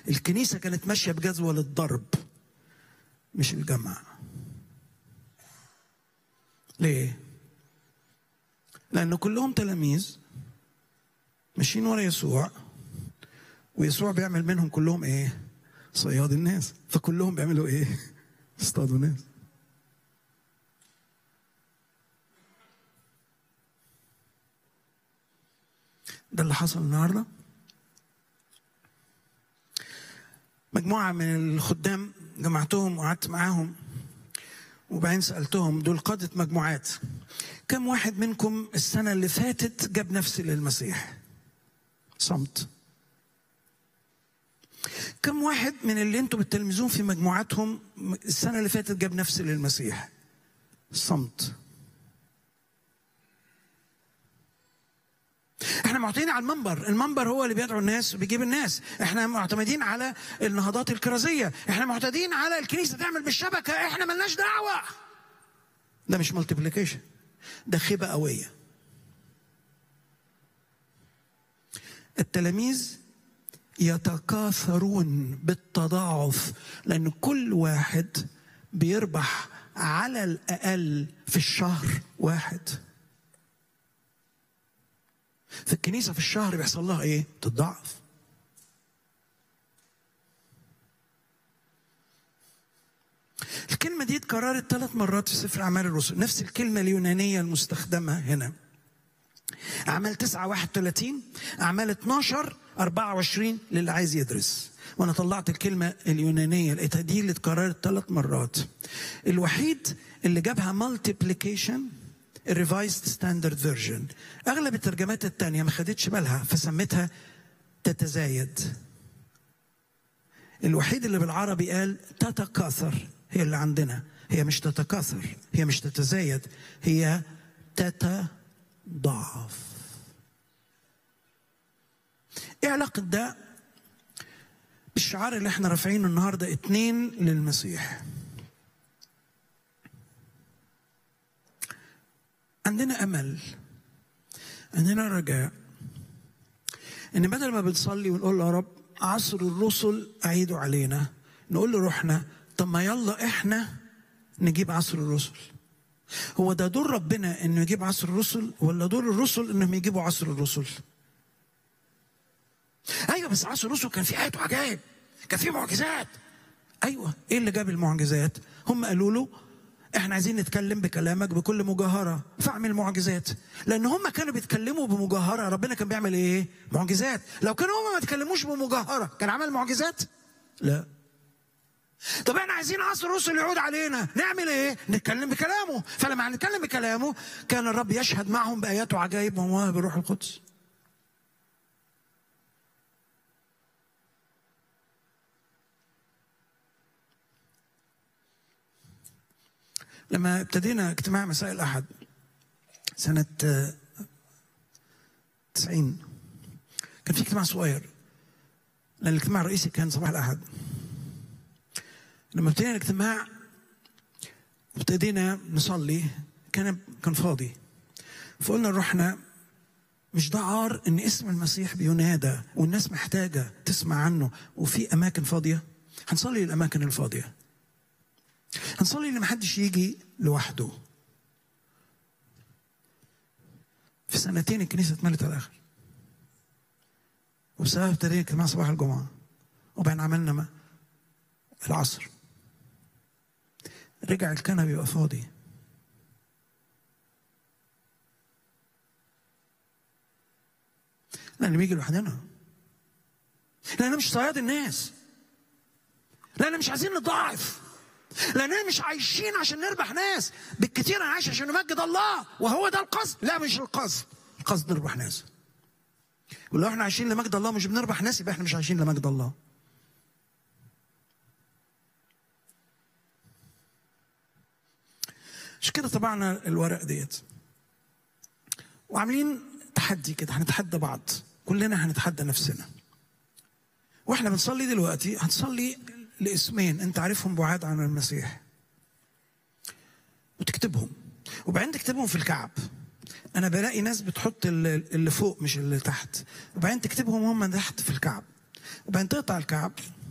الكنيسة كانت ماشية بجدول الضرب مش الجمع ليه؟ لأن كلهم تلاميذ ماشيين ورا يسوع ويسوع بيعمل منهم كلهم ايه؟ صياد الناس فكلهم بيعملوا ايه؟ يصطادوا ناس ده اللي حصل النهارده مجموعة من الخدام جمعتهم وقعدت معاهم وبعدين سألتهم دول قادة مجموعات كم واحد منكم السنة اللي فاتت جاب نفسي للمسيح صمت كم واحد من اللي انتم بتلمذون في مجموعاتهم السنة اللي فاتت جاب نفسي للمسيح صمت احنا معتمدين على المنبر المنبر هو اللي بيدعو الناس وبيجيب الناس احنا معتمدين على النهضات الكرازية احنا معتمدين على الكنيسة تعمل بالشبكة احنا ملناش دعوة ده مش مالتيبليكيشن ده خيبة قوية التلاميذ يتكاثرون بالتضاعف لأن كل واحد بيربح على الأقل في الشهر واحد في الكنيسة في الشهر بيحصل لها إيه؟ تتضاعف الكلمة دي اتكررت ثلاث مرات في سفر أعمال الرسل نفس الكلمة اليونانية المستخدمة هنا أعمال 9 31 أعمال 12 24 للي عايز يدرس وأنا طلعت الكلمة اليونانية لقيتها دي اللي اتكررت ثلاث مرات الوحيد اللي جابها مالتيبليكيشن الريفايزد ستاندرد فيرجن اغلب الترجمات الثانيه ما خدتش بالها فسمتها تتزايد الوحيد اللي بالعربي قال تتكاثر هي اللي عندنا هي مش تتكاثر هي مش تتزايد هي تتضاعف ايه علاقة ده بالشعار اللي احنا رافعينه النهارده اتنين للمسيح عندنا امل عندنا رجاء ان بدل ما بنصلي ونقول له يا رب عصر الرسل اعيدوا علينا نقول له روحنا طب ما يلا احنا نجيب عصر الرسل هو ده دور ربنا انه يجيب عصر الرسل ولا دور الرسل انهم يجيبوا عصر الرسل ايوه بس عصر الرسل كان فيه ايات وعجائب كان فيه معجزات ايوه ايه اللي جاب المعجزات هم قالوا له احنا عايزين نتكلم بكلامك بكل مجاهرة فاعمل معجزات لان هم كانوا بيتكلموا بمجاهرة ربنا كان بيعمل ايه معجزات لو كانوا هم ما تكلموش بمجاهرة كان عمل معجزات لا طب احنا عايزين عصر الرسل يعود علينا نعمل ايه نتكلم بكلامه فلما هنتكلم بكلامه كان الرب يشهد معهم بايات وعجائب ومواهب الروح القدس لما ابتدينا اجتماع مساء الأحد سنة 90 كان في اجتماع صغير لأن الاجتماع الرئيسي كان صباح الأحد لما ابتدينا الاجتماع ابتدينا نصلي كان كان فاضي فقلنا لروحنا مش ده عار ان اسم المسيح بينادى والناس محتاجه تسمع عنه وفي اماكن فاضيه هنصلي الاماكن الفاضيه هنصلي ان محدش يجي لوحده في سنتين الكنيسه اتملت على الاخر وبسبب ابتدينا اجتماع صباح الجمعه وبعدين عملنا العصر رجع الكنب يبقى فاضي لان بيجي لوحدنا لان مش صياد الناس لان مش عايزين نضاعف لاننا مش عايشين عشان نربح ناس بالكثير انا عايش عشان نمجد الله وهو ده القصد لا مش القصد القصد نربح ناس ولو احنا عايشين لمجد الله مش بنربح ناس يبقى احنا مش عايشين لمجد الله مش كده طبعنا الورق ديت وعاملين تحدي كده هنتحدى بعض كلنا هنتحدى نفسنا واحنا بنصلي دلوقتي هنصلي لاسمين انت عارفهم بعاد عن المسيح وتكتبهم وبعدين تكتبهم في الكعب انا بلاقي ناس بتحط اللي فوق مش اللي تحت وبعدين تكتبهم هم تحت في الكعب وبعدين تقطع الكعب